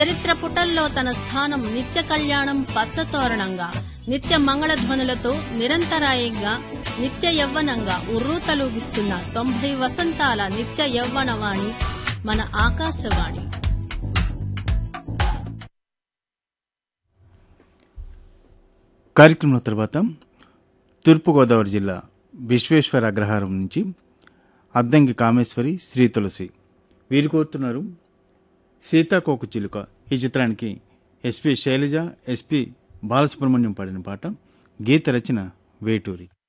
చరిత్ర పుటల్లో తన స్థానం నిత్య కళ్యాణం పచ్చతోరణంగా నిత్య మంగళధ్వనులతో నిరంతరాయంగా నిత్య యవ్వనంగా ఉర్రూతలూగిస్తున్న తొంభై వసంతాల నిత్య యవ్వనవాణి మన ఆకాశవాణి కార్యక్రమం తర్వాత తూర్పుగోదావరి జిల్లా విశ్వేశ్వర అగ్రహారం నుంచి అద్దంకి కామేశ్వరి శ్రీ తులసి వీరు కోరుతున్నారు సీతాకోకు చిలుక ఈ చిత్రానికి ఎస్పి శైలజ ఎస్పి బాలసుబ్రహ్మణ్యం పాడిన పాట గీత రచన వేటూరి